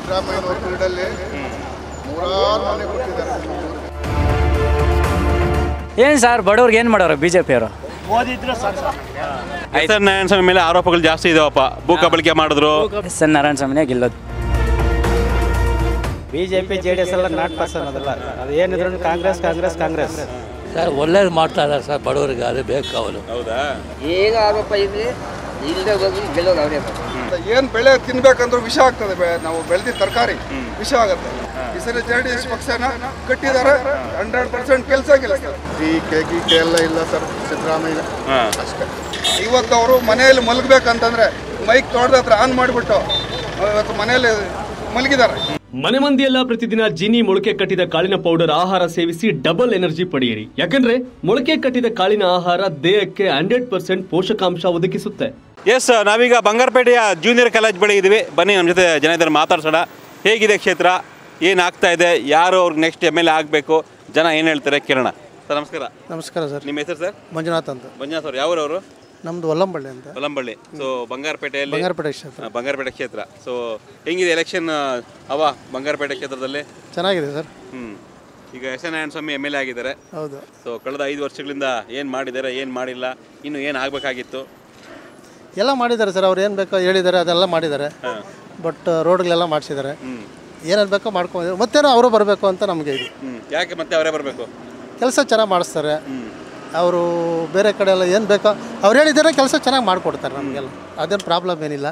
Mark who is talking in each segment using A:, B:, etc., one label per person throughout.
A: ಸಿದ್ದರಾಮಯ್ಯನವ್ರ ಪೀರಿಯಡಲ್ಲಿ ನೂರಾರು ಮನೆ ಕೊಟ್ಟಿದ್ದಾರೆ
B: ಏನು ಸರ್ ಬಡವ್ರಿಗೆ ಏನು ಮಾಡೋರು ಬಿ ಜೆ ಪಿಯವರು
C: ಎಸ್ ಎನ್ ನಾರಾಯಣ ಸ್ವಾಮಿ ಮೇಲೆ ಆರೋಪಗಳು ಜಾಸ್ತಿ ಇದಾವಪ್ಪ ಭೂ ಕಬಳಿಕೆ ಮಾಡಿದ್ರು
B: ಎಸ್ ಎನ್ ನಾರಾಯಣ ಸ್ವಾಮಿನೇ ಗೆಲ್ಲೋದು
D: B J P J D S ಎಲ್ಲ ನಾಟ್ ಪರ್ಸನ್ ಅದಲ್ಲ ಅದು ಏನಿದ್ರು ಕಾಂಗ್ರೆಸ್ ಕಾಂಗ್ರೆಸ್ ಕಾಂಗ್ರೆಸ್
E: ಸರ್ ಒಳ್ಳೇದು ಮಾಡ್ತಾ ಇದ್ದಾರೆ ಸರ್ ಬಡವರಿಗೆ ಅದು ಬೇಕು ಅವರು
C: ಹೌದಾ
F: ಈಗ ಆರೋಪ ಇದ್ರೆ ಇಲ್ಲದೆ ಹೋಗಿ ಗೆಲ್ಲೋದು ಅವರೇ
A: ಏನು ಬೆಳೆ ತಿನ್ಬೇಕಂದ್ರೂ ವಿಷ ಆಗ್ತದೆ ಬೆ- ನಾವು ಬೆಳೆದಿದ್ದ ತರಕಾರಿ ವಿಷ ಆಗುತ್ತೆ ಈ ಸರಿ ಜೆ ಡಿ ಎಸ್ ಪಕ್ಷನ ಕಟ್ಟಿದ್ದಾರೆ ಹಂಡ್ರೆಡ್ ಪರ್ಸೆಂಟ್ ಕೆಲಸ ಗೆಲ್ಲಿಸ್ತಾರೆ ಈ ಕೆ ಗಿ ಕೆ ಎಲ್ಲ ಇಲ್ಲ ಸರ್ ಸಿದ್ದರಾಮಯ್ಯ
C: ಹಾ.
A: ಅಷ್ಟೇ ಇವತ್ತು ಅವರು ಮನೆಯಲ್ಲಿ ಮಲಗಬೇಕಂತಂದ್ರೆ ಮೈಕ್ ತೋಟದ ಹತ್ರ ಆನ್ ಮಾಡಿಬಿಟ್ಟು ಇವತ್ತು ಮನೆಯಲ್ಲಿ ಮಲಗಿದ್ದಾರೆ
G: ಮನೆ ಮಂದಿಯೆಲ್ಲ ಪ್ರತಿದಿನ ಜೀನಿ ಮೊಳಕೆ ಕಟ್ಟಿದ ಕಾಳಿನ ಪೌಡರ್ ಆಹಾರ ಸೇವಿಸಿ ಡಬಲ್ ಎನರ್ಜಿ ಪಡೆಯಿರಿ ಯಾಕಂದ್ರೆ ಮೊಳಕೆ ಕಟ್ಟಿದ ಕಾಳಿನ ಆಹಾರ ದೇಹಕ್ಕೆ ಹಂಡ್ರೆಡ್ ಪರ್ಸೆಂಟ್ ಪೋಷಕಾಂಶ ಒದಗಿಸುತ್ತೆ
C: ಎಸ್ ನಾವೀಗ ಬಂಗಾರಪೇಟೆಯ ಜೂನಿಯರ್ ಕಾಲೇಜ್ ಬಳಿ ಇದ್ದೀವಿ ಬನ್ನಿ ನಮ್ಮ ಜೊತೆ ಜನ ಇದ್ದಾರೆ ಮಾತಾಡ್ಸೋಣ ಹೇಗಿದೆ ಕ್ಷೇತ್ರ ಏನಾಗ್ತಾ ಇದೆ ಯಾರು ಅವ್ರಿಗೆ ನೆಕ್ಸ್ಟ್ ಎಮ್ ಎಲ್ ಎ ಆಗಬೇಕು ಜನ ಏನು ಹೇಳ್ತಾರೆ ಕೇಳೋಣ ಸರ್ ನಮಸ್ಕಾರ
D: ನಮಸ್ಕಾರ ಸರ್
C: ನಿಮ್ಮ ಹೆಸರು ಸರ್
D: ಮಂಜುನಾಥ್ ಅಂತ
C: ಮಂಜುನಾಥ್ ಅವ್ರು ಯಾವ್ರವರು
D: ನಮ್ಮದು ಒಲ್ಲಂಬಳ್ಳಿ ಅಂತ
C: ಹೊಲಂಬಳ್ಳಿ ಸೊ ಬಂಗಾರಪೇಟೆಯಲ್ಲಿ
D: ಬಂಗಾರಪೇಟೆ ಕ್ಷೇತ್ರ
C: ಆ, ಬಂಗಾರಪೇಟೆ ಕ್ಷೇತ್ರ ಸೊ ಹೆಂಗಿದೆ ಎಲೆಕ್ಷನ್ ಅವ ಬಂಗಾರಪೇಟೆ ಕ್ಷೇತ್ರದಲ್ಲಿ
D: ಚೆನ್ನಾಗಿದೆ ಸರ್
C: ಹ್ಞೂ ಈಗ S N Narayana Swamy M L A ಆಗಿದ್ದಾರೆ
D: ಹೌದು
C: ಸೊ ಕಳೆದ ಐದು ವರ್ಷಗಳಿಂದ ಏನು ಮಾಡಿದ್ದಾರೆ ಏನು ಮಾಡಿಲ್ಲ ಇನ್ನು ಏನು ಆಗಬೇಕಾಗಿತ್ತು
D: ಎಲ್ಲ ಮಾಡಿದ್ದಾರೆ ಸರ್ ಅವ್ರು ಏನು ಬೇಕೋ ಹೇಳಿದ್ದಾರೆ ಅದೆಲ್ಲ ಮಾಡಿದ್ದಾರೆ ಬಟ್ ರೋಡ್ಗಳೆಲ್ಲ ಮಾಡಿಸಿದ್ದಾರೆ ಏನೇನು ಬೇಕೋ ಮಾಡ್ಕೊಂಡಿದ್ದಾರೆ ಮತ್ತೇನೋ ಅವರು ಬರಬೇಕು ಅಂತ ನಮಗೆ ಇದು
C: ಹ್ಞೂ ಯಾಕೆ ಮತ್ತೆ ಅವರೇ ಬರಬೇಕು
D: ಕೆಲಸ ಚೆನ್ನಾಗಿ ಮಾಡಿಸ್ತಾರೆ ಅವರು ಬೇರೆ ಕಡೆ ಎಲ್ಲ ಏನು ಬೇಕೋ ಅವ್ರು ಹೇಳಿದ್ದಾರೆ ಕೆಲಸ ಚೆನ್ನಾಗಿ ಮಾಡಿಕೊಡ್ತಾರೆ ನಮಗೆಲ್ಲ ಅದೇನು ಪ್ರಾಬ್ಲಮ್ ಏನಿಲ್ಲ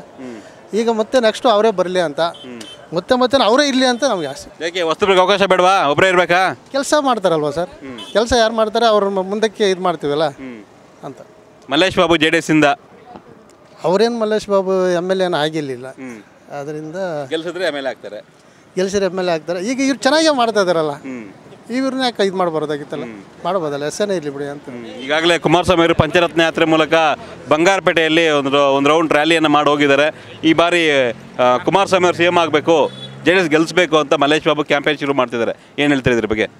D: ಈಗ ಮತ್ತೆ ನೆಕ್ಸ್ಟು ಅವರೇ ಬರಲಿ ಅಂತ ಮತ್ತೆ ಮತ್ತೆ ಅವರೇ ಇರಲಿ ಅಂತ ನಮಗೆ ಆಸೆ
C: ಯಾಕೆ ವಸ್ತುಗಳಿಗೆ ಅವಕಾಶ ಬೇಡವಾ ಒಬ್ಬರೇ ಇರಬೇಕಾ
D: ಕೆಲಸ ಮಾಡ್ತಾರಲ್ವ ಸರ್ ಕೆಲಸ ಯಾರು ಮಾಡ್ತಾರೆ ಅವ್ರ ಮುಂದಕ್ಕೆ ಇದು ಮಾಡ್ತೀವಲ್ಲ ಅಂತ
C: Mallesh Babu J D S ಇಂದ
D: ಅವ್ರೇನು ಮಲ್ಲೇಶ್ ಬಾಬು ಎಮ್ ಎಲ್ ಎನ ಆಗಿರಲಿಲ್ಲ ಅದರಿಂದ
C: ಗೆಲ್ಸಿದ್ರೆ ಆಮೇಲೆ ಆಗ್ತಾರೆ
D: ಗೆಲ್ಸಿರ ಎಮ್ ಎಲ್ ಎ ಆಗ್ತಾರೆ ಈಗ ಇವ್ರು ಚೆನ್ನಾಗೇ ಮಾಡ್ತಾ ಇದಾರಲ್ಲ ಇವ್ರನ್ನ ಯಾಕೆ ಇದು ಮಾಡಬಾರ್ದಾಗಿತ್ತಲ್ಲ ಮಾಡ್ಬೋದಲ್ಲ ಎಸ್ಸೇನೇ ಇರಲಿ ಬಿಡಿ ಅಂತ
C: ಈಗಾಗಲೇ ಕುಮಾರಸ್ವಾಮಿ ಅವರು ಪಂಚರತ್ನ ಯಾತ್ರೆ ಮೂಲಕ ಬಂಗಾರಪೇಟೆಯಲ್ಲಿ ಒಂದು ಒಂದು ರೌಂಡ್ ರ್ಯಾಲಿಯನ್ನು ಮಾಡಿ ಹೋಗಿದ್ದಾರೆ ಈ ಬಾರಿ ಆ, ಕುಮಾರಸ್ವಾಮಿ ಅವರು ಸಿ ಎಂ ಆಗಬೇಕು ಜೆ ಡಿ ಎಸ್ ಗೆಲ್ಲಿಸಬೇಕು ಅಂತ ಮಲ್ಲೇಶ್ ಬಾಬು ಕ್ಯಾಂಪೇನ್ ಶುರು ಮಾಡ್ತಿದ್ದಾರೆ ಏನು ಹೇಳ್ತಾರೆ ಇದ್ರ ಬಗ್ಗೆ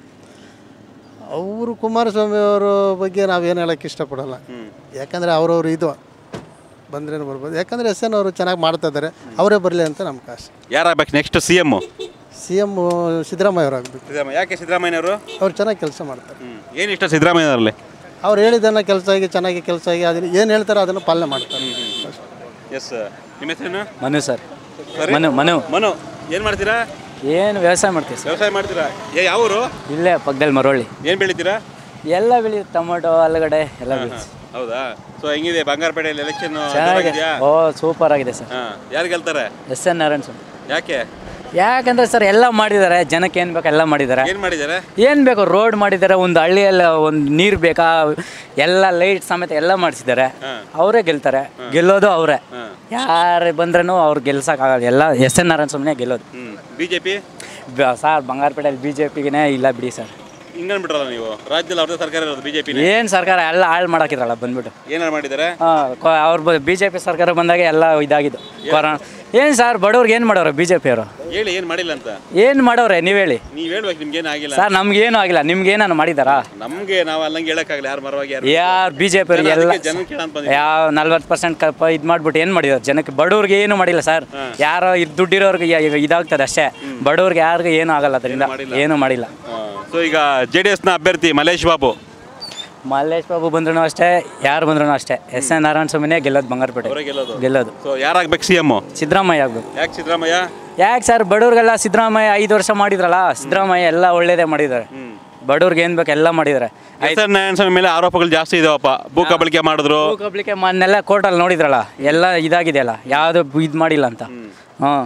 D: ಅವರು ಕುಮಾರಸ್ವಾಮಿ ಅವರ ಬಗ್ಗೆ ನಾವೇನು ಹೇಳೋಕ್ಕೆ ಇಷ್ಟಪಡಲ್ಲ ಯಾಕಂದರೆ ಅವ್ರವ್ರು ಇದು ಬಂದ್ರೇನು ಬರ್ಬೋದು ಯಾಕಂದರೆ ಎಸ್ ಎನ್ ಅವರು ಚೆನ್ನಾಗಿ ಮಾಡ್ತಾ ಇದ್ದಾರೆ ಅವರೇ ಬರಲಿ ಅಂತ ನಮ್ಮ ಕಾಸು
C: ಯಾರಾಗಬೇಕು next C M
D: C M Siddaramaiah ಅವರು ಆಗಬೇಕು
C: ಸಿದ್ದರಾಮಯ್ಯ ಯಾಕೆ ಸಿದ್ದರಾಮಯ್ಯವರು
D: ಅವ್ರು ಚೆನ್ನಾಗಿ ಕೆಲಸ ಮಾಡ್ತಾರೆ
C: ಏನು ಇಷ್ಟ ಸಿದ್ದರಾಮಯ್ಯನವರಲ್ಲಿ
D: ಅವ್ರು ಹೇಳಿದ್ದನ್ನು ಕೆಲಸ ಆಗಿ ಚೆನ್ನಾಗಿ ಕೆಲಸ ಆಗಿ ಅದನ್ನು ಏನು ಹೇಳ್ತಾರೋ ಅದನ್ನು ಪಾಲನೆ ಮಾಡ್ತಾರೆ
C: ಎಸ್ ನಿಮ್ಮ ಹೆಸರೇನು
B: ಮನು ಸರ್ ಮನು ಮನು
C: ಮನು ಏನು ಮಾಡ್ತೀರಾ
B: ಏನು ವ್ಯವಸಾಯ ಮಾಡ್ತೀವಿ ಸರ್
C: ವ್ಯವಸಾಯ ಮಾಡ್ತೀರಾ ಏ ಯಾವರು
B: ಇಲ್ಲೇ ಪಕ್ಕದಲ್ಲಿ ಮರವಳ್ಳಿ
C: ಏನು ಬೆಳಿತೀರಾ
B: ಎಲ್ಲ ಬೆಳಿ ಟೊಮೊಟೊ ಆಲೂಗಡ್ಡೆ ಎಲ್ಲ ಬೆಳಿ
C: ಹೌದಾ ಸೊ ಹೆಂಗಿದೆ ಬಂಗಾರಪೇಟೆಯಲ್ಲಿ ಎಲೆಕ್ಷನ್
B: ಚೆನ್ನಾಗಿದೆ ಓ ಸೂಪರ್ ಆಗಿದೆ ಸರ್
C: ಹಾಂ ಯಾರು ಗೆಲ್ತಾರೆ
B: ಎಸ್ ಎನ್ ನಾರಾಯಣ ಸ್ವಾಮಿ
C: ಯಾಕೆ
B: ಯಾಕಂದ್ರೆ ಸರ್ ಎಲ್ಲ ಮಾಡಿದ್ದಾರೆ ಜನಕ್ಕೆ ಏನು ಬೇಕು ಎಲ್ಲ ಮಾಡಿದ್ದಾರೆ
C: ಏನು ಮಾಡಿದ್ದಾರೆ
B: ಏನು ಬೇಕು ರೋಡ್ ಮಾಡಿದ್ದಾರೆ ಒಂದು ಹಳ್ಳಿಯಲ್ಲಿ ಒಂದು ನೀರು ಬೇಕಾ ಎಲ್ಲ ಲೈಟ್ ಸಮೇತ ಎಲ್ಲ ಮಾಡಿಸಿದ್ದಾರೆ ಅವರೇ ಗೆಲ್ತಾರೆ ಗೆಲ್ಲೋದು ಅವರೇ ಯಾರು ಬಂದ್ರೂ ಅವ್ರು ಗೆಲ್ಸಕ್ಕಾಗಲ್ಲ ಎಲ್ಲ ಎಸ್ ಎನ್ ನಾರಾಯಣ ಸ್ವಾಮಿನೇ ಗೆಲ್ಲೋದು
C: ಹ್ಞೂ ಬಿ ಜೆ ಪಿ
B: ಸರ್ ಬಂಗಾರಪೇಟೆಯಲ್ಲಿ ಬಿ ಜೆ ಪಿಗೆ ಇಲ್ಲ ಬಿಡಿ ಸರ್
C: ಹಿಂಗನ್ಬಿಟ್ರಲ್ಲ ನೀವು ರಾಜ್ಯದಲ್ಲಿ ಅವ್ರದ್ದು ಸರ್ಕಾರ ಇರೋದು ಬಿ ಜೆ ಪಿ
B: ಏನು ಸರ್ಕಾರ ಎಲ್ಲ ಹಾಳು ಮಾಡಾಕಿದ್ರಲ್ಲ ಬಂದ್ಬಿಟ್ಟು
C: ಏನಾರು ಮಾಡಿದ್ದಾರೆ
B: ಹಾಂ ಅವ್ರು ಬಿ ಜೆ ಪಿ ಸರ್ಕಾರ ಬಂದಾಗ ಎಲ್ಲ ಇದಾಗಿದ್ದು ಕೊರೋನಾ ಏನು ಸರ್ ಬಡವ್ರಿಗೆ ಏನು ಮಾಡೋರು ಬಿ ಜೆ ಪಿಯವರು
C: ಹೇಳಿ ಏನು ಮಾಡಿಲ್ಲ ಅಂತ
B: ಏನು ಮಾಡವ್ರೆ ನೀವು ಹೇಳಿ
C: ನೀವು ಹೇಳ್ಬೇಕು ನಿಮ್ಗೇನು ಆಗಿಲ್ಲ
B: ಸರ್ ನಮ್ಗೇನು ಆಗಿಲ್ಲ ನಿಮ್ಗೆ ಏನಾರು ಮಾಡಿದಾರಾ
C: ನಮಗೆ ನಾವು ಅಲ್ಲಂಗೆ ಹೇಳಕ್ಕಾಗಲ್ಲ ಯಾರು ಮರವಾಗಿ ಯಾರು
B: ಯಾರು ಬಿ ಜೆ ಪಿ ಎಲ್ಲ
C: ಜನ ಕೇಳಂತ ಬಂದಿದ್ದೀವಿ
B: ಯಾವ ನಲ್ವತ್ತು ಪರ್ಸೆಂಟ್ ಇದು ಮಾಡ್ಬಿಟ್ಟು ಏನು ಮಾಡಿದ್ರು ಜನಕ್ಕೆ ಬಡವ್ರಿಗೆ ಏನು ಮಾಡಿಲ್ಲ ಸರ್ ಯಾರೋ ಇದು ದುಡ್ಡಿರೋರ್ಗೆ ಯ- ಇದಾಗ್ತದೆ ಅಷ್ಟೇ ಬಡವ್ರಿಗೆ ಯಾರಿಗೂ ಏನು ಆಗಲ್ಲ ಅದರಿಂದ ಏನು ಮಾಡಿಲ್ಲ
C: ಸೊ ಈಗ ಜೆ ಡಿ ಎಸ್ನ ಅಭ್ಯರ್ಥಿ ಮಲೇಶ್ ಬಾಬು
B: ಮಲ್ಲೇಶ್ ಬಾಬು ಬಂದ್ರೂ ಅಷ್ಟೇ ಯಾರು ಬಂದ್ರೂ ಅಷ್ಟೇ ಎಸ್ ಎನ್ ನಾರಾಯಣ ಸ್ವಾಮಿನೇ ಗೆಲ್ಲೋದು ಬಂಗಾರಪೇಟೆ
C: ಅವರೇ ಗೆಲ್ಲೋದು
B: ಗೆಲ್ಲೋದು
C: ಸೊ ಯಾರಾಗ್ಬೇಕು ಸಿ ಎಮ್
B: ಸಿದ್ದರಾಮಯ್ಯ ಆಗ್ಬೇಕು
C: ಯಾಕೆ ಸಿದ್ದರಾಮಯ್ಯ
B: ಯಾಕೆ ಸರ್ ಬಡವ್ರಿಗೆಲ್ಲ ಸಿದ್ದರಾಮಯ್ಯ ಐದು ವರ್ಷ ಮಾಡಿದ್ರಲ್ಲ ಸಿದ್ದರಾಮಯ್ಯ ಎಲ್ಲ ಒಳ್ಳೇದೇ ಮಾಡಿದ್ದಾರೆ ಬಡವ್ರಿಗೆ ಏನು ಬೇಕು ಎಲ್ಲ ಮಾಡಿದ್ದಾರೆ
C: ಎಸ್ ಎನ್ ನಾರಾಯಣ ಸ್ವಾಮಿ ಮೇಲೆ ಆರೋಪಗಳು ಜಾಸ್ತಿ ಇದಾವಪ್ಪ ಭೂ ಕಬಳಿಕೆ ಮಾಡಿದ್ರು
B: ಕಬ್ಲಿಕ್ಕೆ ಮೊನ್ನೆಲ್ಲ ಕೋರ್ಟಲ್ಲಿ ನೋಡಿದ್ರಲ್ಲ ಎಲ್ಲ ಇದಾಗಿದೆಯಲ್ಲ ಯಾವುದು ಇದು ಮಾಡಿಲ್ಲ ಅಂತ ಹಾಂ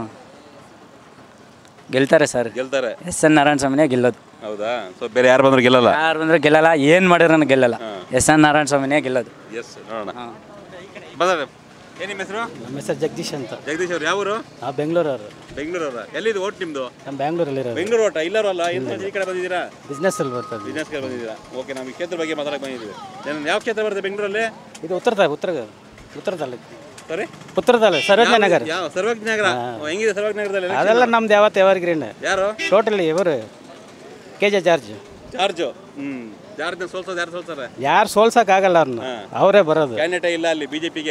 B: ಗೆಲ್ತಾರೆ ಸರ್
C: ಗೆಲ್ತಾರೆ
B: ಎಸ್ ಎನ್ ನಾರಾಯಣ ಸ್ವಾಮಿನೇ ಗೆಲ್ಲೋದು
C: ಹೌದಾ ಸೊ ಬೇರೆ ಯಾರು ಬಂದ್ರು ಗೆಲ್ಲಲ್ಲ
B: ಯಾರು ಬಂದ್ರೆ ಗೆಲ್ಲಲ್ಲ ಏನು ಮಾಡಿದ್ರು ಗೆಲ್ಲಲ್ಲ ಎಸ್ ಎನ್ ನಾರಾಯಣ ಸ್ವಾಮಿನೇ ಗೆಲ್ಲೋದು
C: ಎಸ್ ನೋಡೋಣ ಬಂದ್ರೆ ಏನು ನಿಮ್ಮ ಹೆಸರು
D: ನಮ್ಮ ಹೆಸರು ಜಗದೀಶ್ ಅಂತ
C: ಜಗದೀಶ್ ಅವ್ರು ಯಾವರು
D: ನಾವು ಬೆಂಗಳೂರವರು
C: ಬೆಂಗಳೂರವ್ರ ಎಲ್ಲಿದು ಓಟ್ ನಿಮ್ದು
D: ನಮ್ಮ ಬ್ಯಾಂಗ್ಳೂರಲ್ಲಿರೋದು
C: ಬೆಂಗಳೂರು ಓಟ ಇಲ್ಲರೂ ಅಲ್ಲ ಏನು ಈ ಕಡೆ ಬಂದಿದ್ದೀರಾ
D: ಬಿಸ್ನೆಸ್ಸಲ್ಲಿ ಬರ್ತದೆ
C: ಬಿಸ್ನೆಸ್ಗೆ ಬಂದಿದ್ದೀರಾ ಓಕೆ ನಾವು ಈ ಕ್ಷೇತ್ರ ಬಗ್ಗೆ ಮಾತಾಡಕ್ಕೆ ಬಂದಿದ್ದೀವಿ ಏನು ಯಾವ ಕ್ಷೇತ್ರ ಬರುತ್ತೆ ಬೆಂಗಳೂರಲ್ಲಿ
D: ಇದು ಉತ್ತರ ಉತ್ತರ ಉತ್ತರ ತಾಲೂಕು
C: ಸಾರಿ
D: ಉತ್ತರ ತಾಲೂಕು ಸರೋಜ ನಗರ
C: ಯಾವ ಸರ್ವಜ್ಞ ನಗರ ಓ, ಹೆಂಗಿದೆ ಸರ್ವಜ್ಞ ನಗರದಲ್ಲಿ election?
D: ಅದೆಲ್ಲ ನಮ್ದು ಯಾವತ್ತು ಎವರ್ಗ್ರೀನ್
C: ಯಾರು
D: ಟೋಟಲಿ ಇವರು ಕೆ ಜೆ ಜಾರ್ಜ್
C: ಜಾರ್ಜು ಹ್ಞೂ ಜಾರ್ಜ್ನ ಸೋಲ್ಸೋದು ಯಾರು ಸೋಲ್ತಾರೆ
D: ಯಾರು ಸೋಲ್ಸೋಕ್ಕಾಗಲ್ಲ ಅವ್ರನ್ನ ಅವರೇ ಬರೋದು
C: ಕ್ಯಾಂಡಿಡೇಟ್ ಇಲ್ಲ ಅಲ್ಲಿ ಬಿಜೆಪಿಗೆ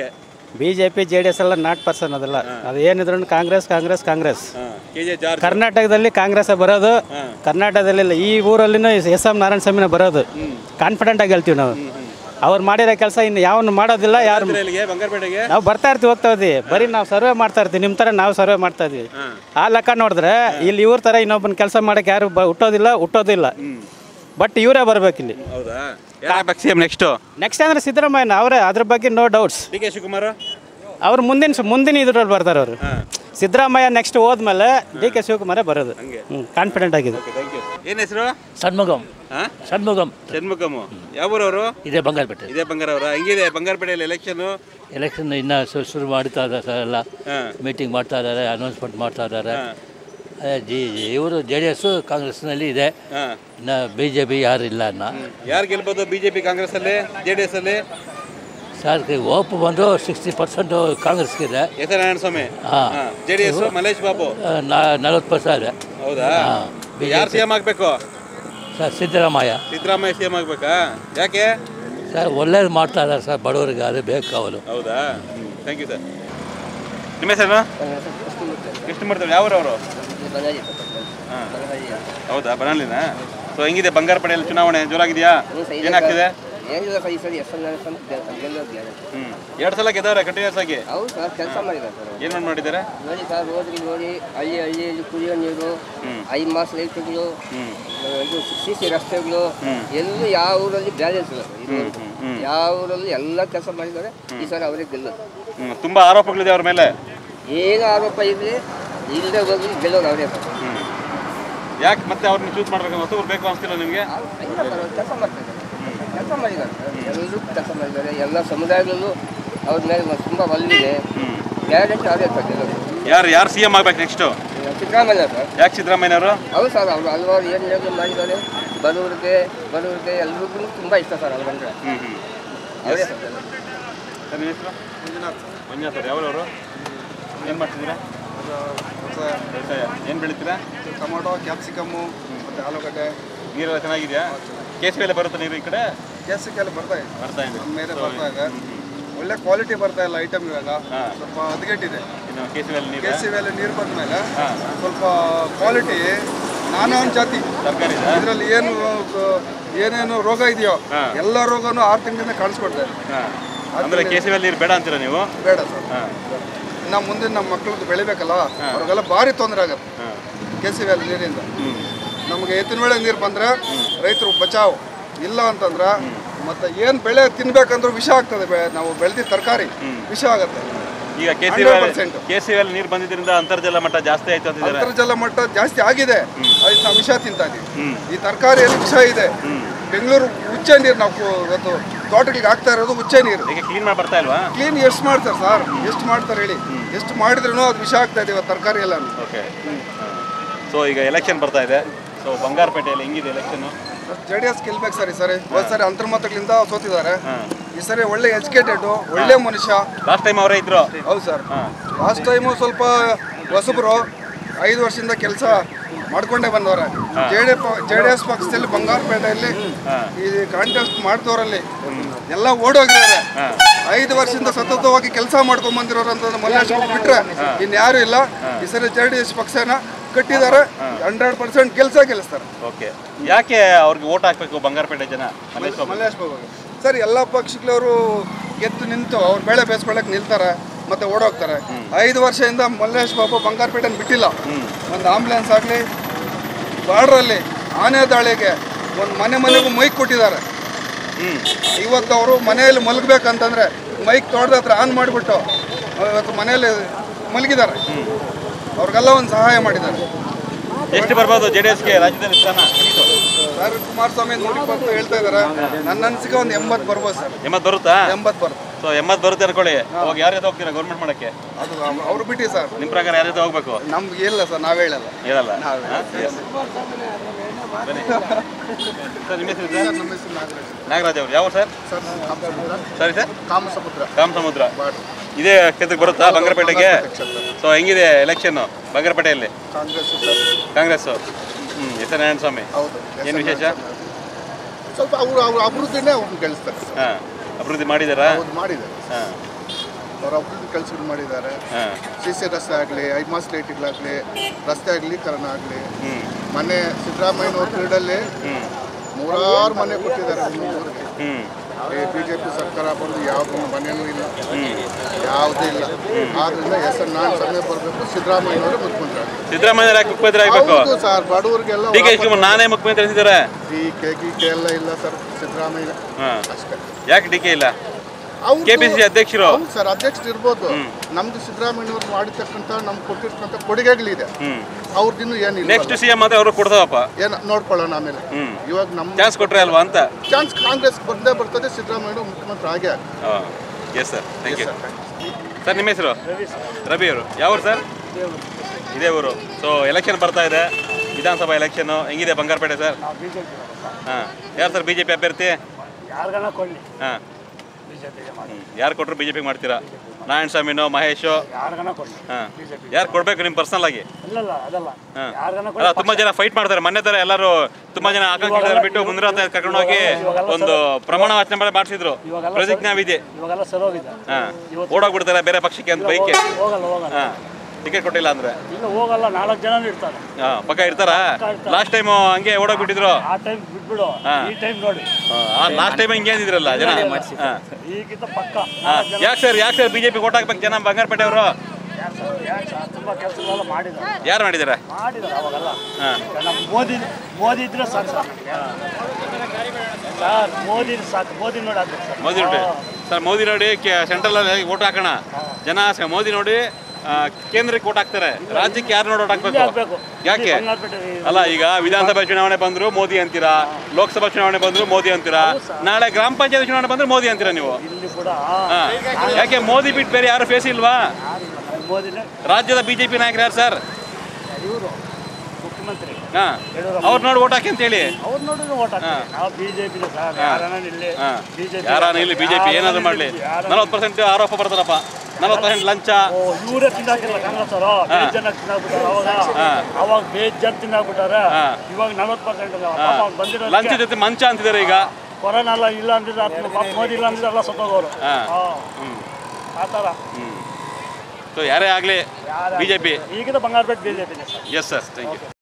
H: B J P J D S ಎಲ್ಲ ನಾಟ್ ಪರ್ಸನ್ ಅದೆಲ್ಲ ಅದು ಏನಿದ್ರು Congress Congress Congress
C: K J George
H: ಕರ್ನಾಟಕದಲ್ಲಿ ಕಾಂಗ್ರೆಸ್ ಬರೋದು ಕರ್ನಾಟಕದಲ್ಲಿ ಇಲ್ಲ. ಈ ಊರಲ್ಲಿನೂ ಎಸ್ ಎಂ ನಾರಾಯಣ ಸ್ವಾಮಿನ ಬರೋದು ಕಾನ್ಫಿಡೆಂಟ್ ಆಗಿ ಹೇಳ್ತೀವಿ ನಾವು ಅವ್ರು ಮಾಡಿರೋ ಕೆಲಸ ಇನ್ನು ಯಾವನು ಮಾಡೋದಿಲ್ಲ ಯಾರು
C: ಇಲ್ಲಿಗೆ ಬಂಗಾರಪೇಟೆಗೆ
H: ನಾವು ಬರ್ತಾ ಇರ್ತೀವಿ ಹೋಗ್ತಾ ಇದ್ದೀವಿ ಬರೀ ನಾವು ಸರ್ವೆ ಮಾಡ್ತಾ ಇರ್ತೀವಿ ನಿಮ್ಮ ಥರ ನಾವು ಸರ್ವೆ ಮಾಡ್ತಾ ಇದ್ವಿ ಆ ಲೆಕ್ಕ ನೋಡಿದ್ರೆ ಇಲ್ಲಿ ಇವ್ರ ಥರ ಇನ್ನೊಬ್ಬನ ಕೆಲಸ ಮಾಡಕ್ಕೆ ಯಾರು ಬ ಹುಟ್ಟೋದಿಲ್ಲ ಹುಟ್ಟೋದಿಲ್ಲ ಬಟ್ ಇವರೇ ಬರ್ಬೇಕು ಇಲ್ಲಿ
C: ಹೌದಾ ಯಾರಾಗಬೇಕು ಸಿ ಎಂ ನೆಕ್ಸ್ಟು
H: ನೆಕ್ಸ್ಟ್ ಅಂದ್ರೆ ಸಿದ್ದರಾಮಯ್ಯನ ಅವರೇ ಅದ್ರ ಬಗ್ಗೆ no doubts
C: D K Shivakumar
H: ಅವ್ರು ಮುಂದಿನ ಸ- ಮುಂದಿನ ಇದ್ರಲ್ಲಿ ಬರ್ತಾರೆ ಅವರು ಸಿದ್ದರಾಮಯ್ಯ ನೆಕ್ಸ್ಟ್ ಹೋದ್ಮೇಲೆ ಡಿ ಕೆ ಶಿವಕುಮಾರೇ ಬರೋದು ಹ್ಞೂ ಕಾನ್ಫಿಡೆಂಟ್ ಆಗಿದೆ
C: ಥ್ಯಾಂಕ್ ಯು ಏನು ಹೆಸರು
E: ಷಣ್ಮುಗಂ
C: ಹಾಂ
E: ಷಣ್ಮುಗಂ
C: ಷಣ್ಮುಖಮು ಯಾವೂರವರು
E: ಇದೇ ಬಂಗಾರಪೇಟೆ
C: ಇದೇ ಬಂಗಾರ ಅವರ ಹೆಂಗಿದೆ ಬಂಗಾರಪೇಟೆಯಲ್ಲಿ ಎಲೆಕ್ಷನ್
E: ಎಲೆಕ್ಷನ್ ಇನ್ನೂ ಶು- ಶುರು ಮಾಡ್ತಾ ಇದ್ದಾರೆ ಸರ್ ಎಲ್ಲ
C: ಹಾಂ
E: ಮೀಟಿಂಗ್ ಮಾಡ್ತಾ ಇದ್ದಾರೆ ಅನೌನ್ಸ್ಮೆಂಟ್ ಮಾಡ್ತಾ ಇದ್ದಾರೆ ಅದೇ ಜಿ ಇವರು ಜೆ ಡಿ ಎಸ್ಸು ಕಾಂಗ್ರೆಸ್ನಲ್ಲಿ ಇದೆ
C: ಹಾಂ
E: ಇನ್ನು ಬಿ ಜೆ ಪಿ ಯಾರು ಇಲ್ಲ ಅನ್ನ
C: ಯಾರು ಗೆಲ್ಬೋದು ಬಿಜೆಪಿ ಕಾಂಗ್ರೆಸ್ ಅಲ್ಲಿ ಜೆ ಡಿ ಎಸ್ ಅಲ್ಲಿ
E: ಸರ್ ಓಪು ಬಂದು ಸಿಕ್ಸ್ಟಿ ಪರ್ಸೆಂಟು ಕಾಂಗ್ರೆಸ್ಗಿದೆ
C: ಎಸ್ ನಾರಾಯಣ ಸ್ವಾಮಿ
E: ಹಾಂ
C: J D S Malesh Babu
E: ನಲವತ್ತು ಪರ್ಸೆಂಟ್ ಇದೆ
C: ಹೌದಾ
E: ಹಾಂ
C: ಯಾರು ಸಿ ಎಂ ಆಗ್ಬೇಕು
E: sir Siddaramaiah
C: Siddaramaiah C M ಆಗ್ಬೇಕಾ ಯಾಕೆ
E: ಸರ್ ಒಳ್ಳೇದು ಮಾಡ್ತಾ ಇದ್ದಾರೆ ಸರ್ ಬಡವರಿಗೆ ಅದು ಬೇಕು ಅವರು
C: ಹೌದಾ ಥ್ಯಾಂಕ್ ಯು ಸರ್ ನಿಮ್ಮ ಹೆಸರು ಎಷ್ಟು ಮಾಡ್ತಾರೆ ಯಾವ ಅವರು ಹಾಂ ಹೌದಾ ಬನಾಲಿನ ಸೊ ಹೆಂಗಿದೆ ಬಂಗಾರಪೇಟೆಯಲ್ಲಿ ಚುನಾವಣೆ ಜೋರಾಗಿದೆಯಾ ಏನಾಗ್ತಿದೆ
F: ಏನಿಲ್ಲ ಸರ್ ಈ ಸರಿ ಎಷ್ಟು ಗೆಲ್ಲೋದು
C: ಹ್ಞೂ ಎರಡು ಸಲ ಗೆದ್ದವ್ರೆ ಕಂಟಿನ್ಯೂಸ್ ಆಗಿ
F: ಹೌದು ಸರ್ ಕೆಲಸ ಮಾಡಿದ್ದಾರೆ ಸರ್
C: ಏನು ಮಾಡಿ ಮಾಡಿದ್ದಾರೆ
F: ನೋಡಿ ಸರ್ ರೋಡ್ಗೆ ನೋಡಿ ಹಳ್ಳಿ ಹಳ್ಳಿಯಲ್ಲಿ ಕುಡಿಯೋ ನೀರು ಐದು ಮಾಸ ಲೈಟ್ಗಳು ಇದು ಸಿ ಸಿ ರಸ್ತೆಗಳು ಎಲ್ಲೂ ಯಾವ ಊರಲ್ಲಿ ಬ್ಯಾಲೆನ್ಸ್ ಇಲ್ಲ ಸರ್ ಇದುವರೆಗೂ. ಯಾವ ಊರಲ್ಲಿ ಎಲ್ಲ ಕೆಲಸ ಮಾಡಿದ್ದಾರೆ ಈ ಸರಿ ಅವರೇ ಗೆಲ್ಲೋದು
C: ಹ್ಞೂ ತುಂಬ ಆರೋಪಗಳಿದೆ ಅವ್ರ ಮೇಲೆ
F: ಏನು ಆರೋಪ ಇರಲಿ ಇಲ್ಲದೆ ಹೋಗಿ ಗೆಲ್ಲೋದು ಅವರೇ ಸರ್
C: ಹ್ಞೂ ಯಾಕೆ ಮತ್ತೆ ಅವ್ರನ್ನ ಚೂಸ್ ಮಾಡ್ಬೇಕು ಹೊಸಬ್ರು ಬೇಕು ಅನ್ಸ್ತಿಲ್ಲ ನಿಮಗೆ
F: ಇಲ್ಲ ಸರ್ ಅವ್ರು ಕೆಲಸ ಮಾಡ್ತಾರೆ ಕೆಲಸ ಮಾಡಿದ್ದಾರೆ ಸರ್ ಎಲ್ಲರೂ ಕೆಲಸ ಮಾಡಿದ್ದಾರೆ ಎಲ್ಲ ಸಮುದಾಯದಲ್ಲೂ ಅವ್ರ ಮೇಲೆ ಒಂದು ತುಂಬ ಒಲ್ಲಿದೆ ಗ್ಯಾರಂಟಿ ಅವರೇ ಸರ್ ಗೆಲ್ಲೋದು
C: ಯಾರು ಯಾರು ಸಿ ಎಂ ಆಗ್ಬೇಕು ನೆಕ್ಸ್ಟು
F: ಸಿದ್ದರಾಮಯ್ಯ ಸರ್
C: ಯಾಕೆ ಸಿದ್ದರಾಮಯ್ಯನವರು
F: ಹೌದು ಸರ್ ಅವರು ಹಲವಾರು ಏನು ಯೋಜನೆ ಮಾಡಿದ್ದಾರೆ ಬಡವರಿಗೆ ಬಡವರಿಗೆ ಎಲ್ರಿಗೂ ತುಂಬ ಇಷ್ಟ ಸರ್ ಅವ್ರು ಬಂದರೆ
C: ಹ್ಞೂ ಹ್ಞೂ
F: ಅವರೇ ಸರ್
C: ಸರ್ ನಿಮ್ಮ ಹೆಸರು ಮಂಜುನಾಥ್ ಮಂಜುನಾಥ್ ಸರ್ ಯಾವ್ರವರು ಏನು ಮಾಡ್ತಿದ್ದೀರಾ ವ್ಯವಸಾಯ ಏನು ಬೆಳಿತೀರಾ
A: ಟೊಮೊಟೊ ಕ್ಯಾಪ್ಸಿಕಮ್ಮು ಮತ್ತು ಆಲೂಗಡ್ಡೆ
C: ನೀರೆಲ್ಲ ಚೆನ್ನಾಗಿದೆಯಾ ಕೇಸರಿ ಎಲ್ಲ ಬರುತ್ತೆ ನೀರು ಈ ಕಡೆ
A: ಗ್ಯಾಸಿಗೆಲ್ಲ ಬರ್ತಾ ಇದೆ
C: ಬರ್ತಾ ಇದೆ
A: ನಮ್ಮ ಮೇಲೆ ಬರ್ತಾ ಇದೆ ಒಳ್ಳೆ ಕ್ವಾಲಿಟಿ ಬರ್ತಾ ಇಲ್ಲ ಐಟಮ್ ಇವಾಗ ಸ್ವಲ್ಪ ಹದಗೆಟ್ಟಿದೆ
C: ಇನ್ನು ಕೇಸರಿ ಎಲ್ಲ ನೀರು
A: ಕೆ ಸಿ ಮೇಲೆ ನೀರು ಬಂದ ಮೇಲೆ ಸ್ವಲ್ಪ ಕ್ವಾಲಿಟಿ ನಾನಾ ಒಂದು ಜಾತಿ
C: ತರಕಾರಿ
A: ಇದರಲ್ಲಿ ಏನು ಆ, ಏನೇನು ರೋಗ ಇದೆಯೋ ಎಲ್ಲ ರೋಗನೂ ಆರು ತಿಂಗಳಿಂದ ಕಾಣಿಸ್ಕೊಡ್ತಾ ಇದೆ
C: ಹಾಂ ಅಂದರೆ ಕೇಸರಿ ನೀರು ಬೇಡ ಅಂತೀರಾ ನೀವು
A: ಬೇಡ ಸರ್
C: ಹಾಂ
A: ಇನ್ನು ಮುಂದೆ ನಮ್ಮ ಮಕ್ಕಳದ್ದು ಬೆಳಿಬೇಕಲ್ಲ ಅವ್ರಿಗೆಲ್ಲ ಭಾರಿ ತೊಂದರೆ ಆಗುತ್ತೆ
C: ಹಾಂ
A: ಕೆ ಸಿ ವ್ಯಾಲಿ ನೀರಿಂದ ನಮಗೆ ಎತ್ತಿನ ವೇಳೆ ನೀರು ಬಂದರೆ ರೈತರು ಬಚಾವ್ ಇಲ್ಲ ಅಂತಂದ್ರೆ ಮತ್ತೆ ಏನು ಬೆಳೆ ತಿನ್ಬೇಕಂದ್ರೂ ವಿಷ ಆಗ್ತದೆ ಬೆ- ನಾವು ಬೆಳೆದಿದ್ದ ತರಕಾರಿ ವಿಷ ಆಗುತ್ತೆ
C: ಈಗ ಕೇಸರಿ
A: 100%.
C: ಕೇಸರಿ ನೀರು ಬಂದಿದ್ದರಿಂದ ಅಂತರ್ಜಲ ಮಟ್ಟ ಜಾಸ್ತಿ ಆಯ್ತು ಅಂತಿದ್ದಾರೆ
A: ಅಂತರ್ಜಲ ಮಟ್ಟ ಜಾಸ್ತಿ ಆಗಿದೆ ಅದಕ್ಕೆ ನಾವು ವಿಷ ತಿಂತಾ ಇದೀವಿ ಈ ತರಕಾರಿಯಲ್ಲಿ ವಿಷ ಇದೆ ಬೆಂಗಳೂರು ಉಚ್ಚೆ ನೀರು ನಾವು ಕು- ಇವತ್ತು ತೋಟಗಳಿಗೆ ಹಾಕ್ತಾ ಇರೋದು ಉಚ್ಚೆ ನೀರು
C: ಈಗ ಕ್ಲೀನ್ ಮಾಡಿ ಬರ್ತಾ ಇಲ್ವಾ
A: ಕ್ಲೀನ್ ಎಷ್ಟು ಮಾಡ್ತಾರೆ ಸರ್ ಎಷ್ಟು ಮಾಡ್ತಾರೆ ಹೇಳಿ ಎಷ್ಟು ಮಾಡಿದ್ರು ಅದು ವಿಷ ಆಗ್ತಾ ಇದೆ ಇವತ್ತು ತರಕಾರಿ ಎಲ್ಲ
C: ಓಕೆ ಸೊ ಈಗ ಎಲೆಕ್ಷನ್ ಬರ್ತಾ ಇದೆ ಸೊ ಬಂಗಾರಪೇಟೆಯಲ್ಲಿ ಹೆಂಗಿದೆ ಎಲೆಕ್ಷನ್
A: ಜೆ ಡಿ ಎಸ್ ಗೆಲ್ಬೇಕು ಸರ್ ಈ ಸರಿ ಹೋದ್ ಸರಿ ಅಂತರ್ಮತಗಳಿಂದ ಸೋತಿದ್ದಾರೆ ಈ ಸರಿ ಒಳ್ಳೆ ಎಜುಕೇಟೆಡ್ ಒಳ್ಳೆ ಮನುಷ್ಯ
C: ಲಾಸ್ಟ್ ಟೈಮ್ ಅವರೇ ಇದ್ರು
A: ಹೌದು ಸರ್ ಲಾಸ್ಟ್ ಟೈಮು ಸ್ವಲ್ಪ ಹೊಸಬರು ಐದು ವರ್ಷದಿಂದ ಕೆಲಸ ಮಾಡ್ಕೊಂಡೇ ಬಂದವ್ರೆ J D J D S ಪಕ್ಷದಲ್ಲಿ ಬಂಗಾರಪೇಟೆಯಲ್ಲಿ ಈ ಕಾಂಟೆಸ್ಟ್ ಮಾಡಿದವರಲ್ಲಿ ಎಲ್ಲ ಓಡೋಗಿದ್ದಾರೆ ಐದು ವರ್ಷದಿಂದ ಸತತವಾಗಿ ಕೆಲಸ ಮಾಡ್ಕೊಂಡ್ ಬಂದಿರೋರು ಅಂತ ಮಲ್ಲೇಶ್ ಬಾಬು ಬಿಟ್ರೆ ಇನ್ಯಾರು ಇಲ್ಲ ಈ ಸರಿ ಜೆ ಡಿ ಎಸ್ ಪಕ್ಷನ ಕಟ್ಟಿದ್ದಾರೆ ಹಂಡ್ರೆಡ್ ಪರ್ಸೆಂಟ್ ಕೆಲಸ ಗೆಲ್ಲಿಸ್ತಾರೆ
C: ಓಕೆ ಯಾಕೆ ಅವ್ರಿಗೆ ಓಟ್ ಹಾಕ್ಬೇಕು ಬಂಗಾರಪೇಟೆ ಜನ ಮಲ್ಲೇಶ್ ಬಾಬು
A: ಮಲ್ಲೇಶ್ ಬಾಬು ಸರ್ ಎಲ್ಲ ಪಕ್ಷಗಳವರು ಗೆದ್ದು ನಿಂತು ಅವ್ರ ಬೆಳೆ ಬೇಯಿಸ್ಕೊಳಕ್ ನಿಲ್ತಾರೆ ಮತ್ತೆ ಓಡೋಗ್ತಾರೆ ಐದು ವರ್ಷದಿಂದ ಮಲ್ಲೇಶ್ ಬಾಬು ಬಂಗಾರಪೇಟೆನ ಬಿಟ್ಟಿಲ್ಲ ಒಂದು ಆಂಬುಲೆನ್ಸ್ ಆಗಲಿ ಬಾರ್ಡ್ರಲ್ಲಿ ಆನೆ ದಾಳಿಗೆ ಒಂದು ಮನೆ ಮನೆಗೂ ಮೈಕ್ ಕೊಟ್ಟಿದ್ದಾರೆ ಇವತ್ತು ಅವರು ಮನೆಯಲ್ಲಿ ಮಲಗಬೇಕಂತಂದ್ರೆ ಮೈಕ್ ತೋಟದ ಹತ್ರ ಆನ್ ಮಾಡಿಬಿಟ್ಟು ಇವತ್ತು ಮನೆಯಲ್ಲಿ ಮಲಗಿದ್ದಾರೆ ಅವ್ರಿಗೆಲ್ಲ ಒಂದು ಸಹಾಯ ಮಾಡಿದ್ದಾರೆ
C: ಎಷ್ಟು ಬರ್ಬೋದು ಜೆ ಡಿ ಎಸ್ಗೆ ರಾಜ್ಯದಲ್ಲಿ ಸ್ಥಾನ
A: ಸರ್ ಕುಮಾರಸ್ವಾಮಿ ನೂರ ಇಪ್ಪತ್ತು ಹೇಳ್ತಾ ಇದ್ದಾರೆ ನನ್ನ ಅನಿಸಿಕೆ ಒಂದು ಎಂಬತ್ತು ಬರ್ಬೋದು ಸರ್
C: ಎಂಬತ್ತು ಬರುತ್ತಾ
A: ಎಂಬತ್ತು ಬರುತ್ತೆ
C: ಸೊ ಎಂಬತ್ತು ಬರುತ್ತೆ ಅನ್ಕೊಳ್ಳಿ ಅವಾಗ ಯಾರ ಜೊತೆ ಹೋಗ್ತೀರಾ ಗೌರ್ಮೆಂಟ್ ಮಾಡಕ್ಕೆ
A: ಅದು ಅವ್- ಅವ್ರು ಬಿಟ್ಟು ಸರ್
C: ನಿಮ್ಮ ಪ್ರಕಾರ ಯಾರ ಜೊತೆ ಹೋಗ್ಬೇಕು
A: ನಮ್ಗೆ ಇಲ್ಲ ಸರ್ ನಾವ್ ಹೇಳಲ್ಲ
C: ಹೇಳಲ್ಲ
A: ನಾವೇ.
C: ಹಾ? Yes. ಬನ್ನಿ ಸರ್ ನಿಮ್ಮ ಹೆಸರು ಸರ್
A: ನಮ್ಮ ಹೆಸರು ನಾಗರಾಜ್
C: ನಾಗರಾಜ್ ಅವರು ಯಾವ ಸರ್
A: ಸರ್ ಕಾಮಸಮುದ್ರ
C: ಸರಿ ಸರ್
A: ಕಾಮಸಮುದ್ರ
C: ಕಾಮ್ ಸಮುದ್ರ ಇದೇ ಕ್ಷೇತ್ರಕ್ಕೆ ಬರುತ್ತಾ ಬಂಗಾರಪೇಟೆಗೆ ಸೊ ಹೆಂಗಿದೆ ಎಲೆಕ್ಷನ್ ಬಂಗಾರಪೇಟೆಯಲ್ಲಿ
A: ಕಾಂಗ್ರೆಸ್ ಸರ್
C: ಕಾಂಗ್ರೆಸ್ ಹ್ಞೂ ಎಸ್ ನಾರಾಯಣ ಸ್ವಾಮಿ
A: ಹೌದು
C: ಏನು ವಿಶೇಷ
A: ಸ್ವಲ್ಪ ಅವರು ಅವ್ರ ಅಭಿವೃದ್ಧಿನೇ ಅವ್ರನ್ನ ಗೆಲ್ಲಿಸ್ತಾರೆ ಸರ್
C: ಹಾಂ ಅಭಿವೃದ್ಧಿ ಮಾಡಿದ್ದಾರಾ
A: ಹೌದು ಮಾಡಿದ್ದಾರೆ
C: ಹಾಂ
A: ಅವ್ರ ಅಭಿವೃದ್ಧಿ ಕೆಲಸಗಳು ಮಾಡಿದ್ದಾರೆ
C: ಹಾಂ
A: ಸಿ ಸಿ ರಸ್ತೆ ಆಗಲಿ ಐಮಾಸ್ ಲೈಟ್ಗಳಾಗಲಿ ರಸ್ತೆ ಅಗಲೀಕರಣ ಆಗಲಿ
C: ಹ್ಞೂ
A: ಮೊನ್ನೆ ಸಿದ್ದರಾಮಯ್ಯನವ್ರ ಪೀರಿಯಡಲ್ಲಿ ನೂರಾರು ಮನೆ ಕೊಟ್ಟಿದ್ದಾರೆ ಒಂದೊಂದು ಊರಿಗೆ
C: ಹ್ಞೂ
A: ಬಿ ಜೆ ಪಿ ಸರ್ಕಾರ ಬಂದು ಯಾವುದೊಂದು ಮನೆಯೂ ಇಲ್ಲ ಯಾವುದೂ ಇಲ್ಲ ಆದ್ರಿಂದ ಎಸ್ ಎನ್ ನಾರಾಯಣ ಸ್ವಾಮಿ ಬರಬೇಕು ಸಿದ್ದರಾಮಯ್ಯನವರು ಮುಖ್ಯಮಂತ್ರಿ ಆಗ್ಬೇಕು.
C: ಸಿದ್ದರಾಮಯ್ಯ ಯಾಕೆ ಮುಖ್ಯಮಂತ್ರಿ ಆಗಬೇಕು
A: ಹೌದು ಸರ್ ಬಡವರಿಗೆಲ್ಲ
C: ಡಿ ಕೆ ಶಿವಕುಮಾರ್ ನಾನೇ ಮುಖ್ಯಮಂತ್ರಿ ಅಂತಿದ್ದಾರೆ
A: ಡಿ ಕೆ ಗಿ ಕೆ ಎಲ್ಲ ಇಲ್ಲ ಸರ್ ಸಿದ್ದರಾಮಯ್ಯ
C: ಹಾಂ
A: ಅಷ್ಟೇ
C: ಯಾಕೆ ಡಿ ಕೆ ಇಲ್ಲ
A: ಅವ್ರ್ದು-
C: KPCC ಅಧ್ಯಕ್ಷರು.
A: ಹೌದು ಸರ್ ಅಧ್ಯಕ್ಷರು ಇರ್ಬೋದು ನಮ್ದು ಸಿದ್ದರಾಮಯ್ಯನವ್ರು ಮಾಡಿರ್ತಕ್ಕಂಥ ನಮ್ಗೆ ಕೊಟ್ಟಿರ್ತಕ್ಕಂಥ ಕೊಡುಗೆಗಳಿದೆ
C: ಹ್ಞೂ
A: ಅವ್ರದ್ದು ಏನಿಲ್ಲ
C: ನೆಕ್ಸ್ಟ್ ಸಿ ಎಂ ಆದರೆ ಅವರು ಕೊಡ್ತಾವಪ್ಪ
A: ಏನು ನೋಡ್ಕೊಳ್ಳೋಣ ಆಮೇಲೆ
C: ಹ್ಮ್.
A: ಇವಾಗ ನಮ್ಮ
C: ಚಾನ್ಸ್ ಕೊಟ್ರೆ ಅಲ್ವಾ ಅಂತ
A: ಚಾನ್ಸ್ ಕಾಂಗ್ರೆಸ್ ಬಂದೇ ಬರ್ತದೆ ಸಿದ್ದರಾಮಯ್ಯ ಮುಖ್ಯಮಂತ್ರಿ ಆಗೇ ಆಗ್ತಾರೆ.
C: ಹಾಂ yes sir thank you sir ನಿಮ್ಮ ಹೆಸರು ರವಿ ಅವರು ಯಾವ ಊರು ಸರ್ ಇದೇ ಊರು ಸೊ ಎಲೆಕ್ಷನ್ ಬರ್ತಾ ಇದೆ ವಿಧಾನಸಭಾ ಎಲೆಕ್ಷನ್ನು ಹೆಂಗಿದೆ ಬಂಗಾರಪೇಟೆ ಸರ್ ಹಾಂ ಯಾರು ಸರ್ ಬಿ ಜೆ ಪಿ ಅಭ್ಯರ್ಥಿ
H: ಯಾರಿಗಾನ ಕೊಡಲಿ
C: ಹಾಂ ಯಾರು ಕೊಟ್ಟರು ಬಿ ಜೆ ಪಿ ಮಾಡ್ತೀರಾ ನಾರಾಯಣ ಸ್ವಾಮಿನೋ ಮಹೇಶು
H: ಯಾರಿಗಾನ ಕೊಡಲಿ
C: ಹಾಂ ಯಾರು ಕೊಡಬೇಕು ನಿಮ್ಮ ಪರ್ಸನಲ್ ಆಗಿ
H: ಇಲ್ಲಲ್ಲ ಅದಲ್ಲ
C: ಹಾಂ
H: ಯಾರಿಗಾನ
C: ಅಲ್ಲ ತುಂಬಾ ಜನ ಫೈಟ್ ಮಾಡ್ತಾರೆ ಮೊನ್ನೆ ತರ ಎಲ್ಲರೂ ತುಂಬಾ ಜನ ಆಕಾಂಕ್ಷಿಗಳನ್ನು ಬಿಟ್ಟು ಮುಂದಿನ ಕರ್ಕೊಂಡು ಹೋಗಿ ಒಂದು ಪ್ರಮಾಣ ವಚನ ಮಾಡಿ ಮಾಡಿಸಿದ್ರು ಪ್ರತಿಜ್ಞಾ ವಿಧಿ
H: ಇವಾಗೆಲ್ಲ ಸರೋಗಿದೆ
C: ಹಾ ಓಡೋಗ್ಬಿಡ್ತಾರೆ ಬೇರೆ ಪಕ್ಷಕ್ಕೆ ಅಂತ ಬೈಕೆ
H: ಹೋಗಲ್ಲ ಹೋಗಲ್ಲ
C: ಹಾ ಟಿಕೆಟ್ ಕೊಟ್ಟಿಲ್ಲ ಅಂದ್ರೆ
H: ಇಲ್ಲ ಹೋಗಲ್ಲ ನಾಲ್ಕು ಜನ ಇರ್ತಾರೆ
C: ಹಾ ಪಕ್ಕ ಇರ್ತಾರ ಲಾಸ್ಟ್ ಟೈಮ್ ಹಂಗೆ ಓಡೋಗ್ಬಿಟ್ಟಿದ್ರು
H: ಆ ಟೈಮ್ ಬಿಟ್ಬಿಡು
C: ಹಾ.
H: ಈ ಟೈಮ್ ನೋಡಿ
C: ಲಾಸ್ಟ್ ಟೈಮ್ ಹಿಂಗೆ ಅಂದಿದ್ರಲ್ಲ ಜನ ಹಾ
H: ಈಗಿಂತ ಪಕ್ಕ
C: ಹಾ ಯಾಕೆ ಸರ್ ಯಾಕೆ ಸರ್ ಬಿಜೆಪಿ ಓಟ್ ಹಾಕ್ಬೇಕು ಜನ ಬಂಗಾರಪೇಟೆ ಅವರು
H: ಯಾಕೆ ಸರ್ ತುಂಬ ಕೆಲಸಗಳೆಲ್ಲ ಮಾಡಿದ್ದಾರೆ
C: ಯಾರು ಮಾಡಿದ್ದಾರೆ
H: ಮಾಡಿದ್ದಾರೆ ಅವಾಗೆಲ್ಲ
C: ಹಾ
H: ನಮ್ಮ ಮೋದಿ ಮೋದಿ ಇದ್ರೆ ಸಾಕು ಸರ್ ನಮ್ಗೆ. ಸರ್ ಮೋದಿ ಸಾಕು ಮೋದಿ ನೋಡಿ ಆಗ್ಬೇಕು ಸರ್
C: ಮೋದಿ ನೋಡಿ ಸರ್ ಮೋದಿ ನೋಡಿ ಸೆಂಟ್ರಲ್ ಅಲ್ಲಿ ಓಟ್ ಹಾಕೋಣ ಜನ ಸ- ಮೋದಿ ನೋಡಿ ಆ, ಕೇಂದ್ರಕ್ಕೆ ಓಟ್ ಹಾಕ್ತಾರೆ ರಾಜ್ಯಕ್ಕೆ ಯಾರು ನೋಡಿ ಓಟ್
H: ಇಲ್ಲೇ
C: ಹಾಕ್ಬೇಕು
H: ಹಾಕ್ಬೇಕು.
C: ಯಾಕೆ
H: ಇಲ್ಲಿ ಬಂಗಾರಪೇಟೆ
C: ಅಲ್ಲ ಈಗ ವಿಧಾನಸಭಾ ಚುನಾವಣೆ ಬಂದ್ರು ಮೋದಿ ಅಂತೀರಾ ಲೋಕಸಭಾ ಚುನಾವಣೆ ಬಂದ್ರು ಮೋದಿ ಅಂತೀರಾ ನಾಳೆ ಗ್ರಾಮ ಪಂಚಾಯತ್ ಚುನಾವಣೆ ಬಂದ್ರೆ ಮೋದಿ ಅಂತೀರಾ ನೀವು
H: ಇಲ್ಲಿ ಕೂಡ
C: ಹಾ. ಯಾಕೆ ಮೋದಿ ಬಿಟ್ಟು ಬೇರೆ ಯಾರು ಫೇಸ್ ಇಲ್ವಾ
H: ನಮ್ಮ ಮೋದಿನೇ
C: ರಾಜ್ಯದ ಬಿಜೆಪಿ ನಾಯಕರು ಯಾರು ಸರ್
H: ಇವರು ಮುಖ್ಯಮಂತ್ರಿ
C: ಹಾ ಅವ್ರು ನೋಡಿ ಓಟ್ ಹಾಕಿ ಅಂತ ಹೇಳಿ
H: ಅವ್ರು ನೋಡಿದ್ರೆ ಓಟ್ ಹಾಕ್ತಾರೆ ನಾವು ಬಿ ಜೆ ಪಿ ಸರ್ ಯಾರನ್ನ ಇಲ್ಲಿ
C: ಹಾ.
H: ಬಿ ಜೆ
C: ಯಾರಾನ ಇಲ್ಲಿ ಬಿಜೆಪಿ ಏನಾದ್ರು ಮಾಡಲಿ ನಲವತ್ತು ಪರ್ಸೆಂಟ್ ಆರೋಪ ಬರ್ತಾರಪ್ಪ ನಲವತ್ತು ಪರ್ಸೆಂಟ್ ಲಂಚ
H: ಇವರೇ ತಿಂದಾಕಿಲ್ಲ ಕಾಂಗ್ರೆಸ್ ಅವರು ಬೇಜ್ ಜನ ತಿಂದಾಕ್ಬಿಟ್ಟಾರೆ ಅವಾಗ ಅವಾಗ ಬೇಜ್ ಜನ ತಿಂದಾಕ್ಬಿಟ್ಟಾರೆ
C: ಹಾ.
H: ಇವಾಗ ನಲ್ವತ್ತು ಪರ್ಸೆಂಟ್ ಬಂದಿರೋ
C: ಲಂಚ ಜೊತೆ ಮಂಚ ಅಂತಿದ್ದಾರೆ ಈಗ
H: ಕೊರೋನಾ ಎಲ್ಲ ಇಲ್ಲ ಅಂದಿದ್ರೆ ಆತ್ಮ ಪಾಪ ಮೋದಿ ಇಲ್ಲ ಅಂದಿದ್ರೆ ಎಲ್ಲ ಸತ್ತೋಗೋರು
C: ಹಾ.
H: ಹಾಂ ಆ ಥರ
C: ಸೊ ಯಾರೇ ಆಗಲಿ ಬಿಜೆಪಿ
H: ಈಗಿನ ಬಂಗಾರಪೇಟೆ ಬಿ ಜೆ ಪಿನೇ sir
C: yes sir thank you